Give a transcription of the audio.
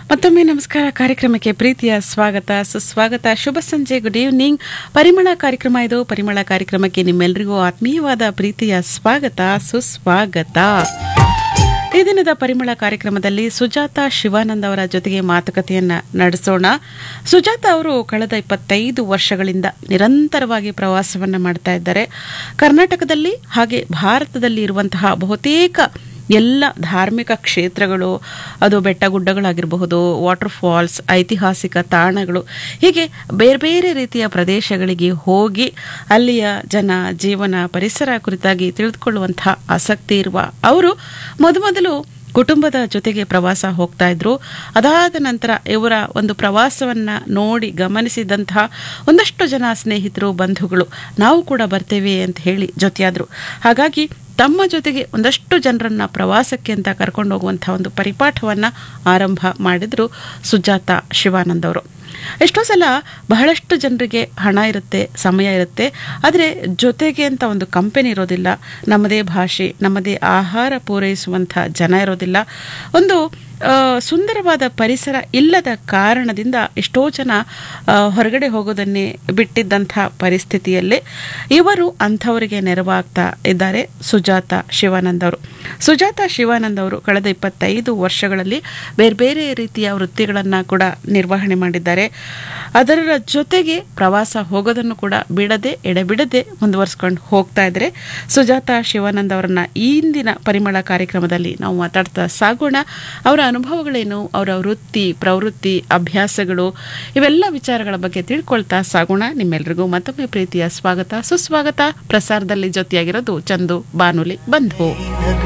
ಮತ್ತೊಮ್ಮೆ ನಮಸ್ಕಾರ ಕಾರ್ಯಕ್ರಮಕ್ಕೆ ಪ್ರೀತಿಯ ಸ್ವಾಗತ ಸುಸ್ವಾಗತ ಶುಭ ಸಂಜೆ ಗುಡ್ ಈವ್ನಿಂಗ್ ಪರಿಮಳ ಕಾರ್ಯಕ್ರಮ ಇದು ಪರಿಮಳ ಕಾರ್ಯಕ್ರಮಕ್ಕೆ ನಿಮ್ಮೆಲ್ಲರಿಗೂ ಆತ್ಮೀಯವಾದ ಪ್ರೀತಿಯ ಸ್ವಾಗತ ಸುಸ್ವಾಗತ ಈ ದಿನದ ಪರಿಮಳ ಕಾರ್ಯಕ್ರಮದಲ್ಲಿ ಸುಜಾತ ಶಿವಾನಂದ್ ಅವರ ಜೊತೆಗೆ ಮಾತುಕತೆಯನ್ನ ನಡೆಸೋಣ ಸುಜಾತ ಅವರು ಕಳೆದ ಇಪ್ಪತ್ತೈದು ವರ್ಷಗಳಿಂದ ನಿರಂತರವಾಗಿ ಪ್ರವಾಸವನ್ನ ಮಾಡ್ತಾ ಇದ್ದಾರೆ ಕರ್ನಾಟಕದಲ್ಲಿ ಹಾಗೆ ಭಾರತದಲ್ಲಿ ಇರುವಂತಹ ಬಹುತೇಕ ಎಲ್ಲ ಧಾರ್ಮಿಕ ಕ್ಷೇತ್ರಗಳು ಅದು ಬೆಟ್ಟ ಗುಡ್ಡಗಳಾಗಿರಬಹುದು ವಾಟರ್ ಫಾಲ್ಸ್ ಐತಿಹಾಸಿಕ ತಾಣಗಳು ಹೀಗೆ ಬೇರೆ ಬೇರೆ ರೀತಿಯ ಪ್ರದೇಶಗಳಿಗೆ ಹೋಗಿ ಅಲ್ಲಿಯ ಜನ ಜೀವನ ಪರಿಸರ ಕುರಿತಾಗಿ ತಿಳಿದುಕೊಳ್ಳುವಂತಹ ಆಸಕ್ತಿ ಇರುವ ಅವರು ಮೊದಮೊದಲು ಕುಟುಂಬದ ಜೊತೆಗೆ ಪ್ರವಾಸ ಹೋಗ್ತಾ ಇದ್ರು ಅದಾದ ನಂತರ ಇವರ ಒಂದು ಪ್ರವಾಸವನ್ನ ನೋಡಿ ಗಮನಿಸಿದಂತಹ ಒಂದಷ್ಟು ಜನ ಸ್ನೇಹಿತರು ಬಂಧುಗಳು ನಾವು ಕೂಡ ಬರ್ತೇವೆ ಅಂತ ಹೇಳಿ ಜೊತೆಯಾದ್ರು ಹಾಗಾಗಿ ತಮ್ಮ ಜೊತೆಗೆ ಒಂದಷ್ಟು ಜನರನ್ನ ಪ್ರವಾಸಕ್ಕೆ ಅಂತ ಕರ್ಕೊಂಡು ಹೋಗುವಂತಹ ಒಂದು ಪರಿಪಾಠವನ್ನ ಆರಂಭ ಮಾಡಿದ್ರು ಸುಜಾತ ಶಿವಾನಂದ್ ಅವರು ಎಷ್ಟೋ ಸಲ ಬಹಳಷ್ಟು ಜನರಿಗೆ ಹಣ ಇರುತ್ತೆ ಸಮಯ ಇರುತ್ತೆ ಆದರೆ ಜೊತೆಗೆ ಅಂತ ಒಂದು ಕಂಪನಿ ಇರೋದಿಲ್ಲ ನಮ್ಮದೇ ಭಾಷೆ ನಮ್ಮದೇ ಆಹಾರ ಪೂರೈಸುವಂಥ ಜನ ಇರೋದಿಲ್ಲ ಒಂದು ಆ, ಸುಂದರವಾದ ಪರಿಸರ ಇಲ್ಲದ ಕಾರಣದಿಂದ ಎಷ್ಟೋ ಜನ ಆ, ಹೊರಗಡೆ ಹೋಗೋದನ್ನೇ ಬಿಟ್ಟಿದ್ದಂಥ ಪರಿಸ್ಥಿತಿಯಲ್ಲಿ ಇವರು ಅಂಥವರಿಗೆ ನೆರವಾಗ್ತಾ ಇದ್ದಾರೆ ಸುಜಾತ ಶಿವಾನಂದ್ ಅವರು ಸುಜಾತ ಶಿವಾನಂದ್ ಅವರು ಕಳೆದ ಇಪ್ಪತ್ತೈದು ವರ್ಷಗಳಲ್ಲಿ ಬೇರೆ ಬೇರೆ ರೀತಿಯ ವೃತ್ತಿಗಳನ್ನು ಕೂಡ ನಿರ್ವಹಣೆ ಮಾಡಿದ್ದಾರೆ ಅದರ ಜೊತೆಗೆ ಪ್ರವಾಸ ಹೋಗೋದನ್ನು ಕೂಡ ಬಿಡದೆ ಎಡೆಬಿಡದೆ ಮುಂದುವರಿಸ್ಕೊಂಡು ಹೋಗ್ತಾ ಇದ್ದಾರೆ ಸುಜಾತ ಶಿವಾನಂದ್ ಅವರನ್ನ ಈ ಇಂದಿನ ಪರಿಮಳ ಕಾರ್ಯಕ್ರಮದಲ್ಲಿ ನಾವು ಮಾತಾಡ್ತಾ ಸಾಗೋಣ ಅವರ ಅನುಭವಗಳೇನು ಅವರ ವೃತ್ತಿ ಪ್ರವೃತ್ತಿ ಅಭ್ಯಾಸಗಳು ಇವೆಲ್ಲ ವಿಚಾರಗಳ ಬಗ್ಗೆ ತಿಳ್ಕೊಳ್ತಾ ಸಾಗೋಣ ನಿಮ್ಮೆಲ್ರಿಗೂ ಮತ್ತೊಮ್ಮೆ ಪ್ರೀತಿಯ ಸ್ವಾಗತ ಸುಸ್ವಾಗತ ಪ್ರಸಾರದಲ್ಲಿ ಜೊತೆಯಾಗಿರೋದು ಚಂದು ಬಾನುಲಿ ಬಂಧು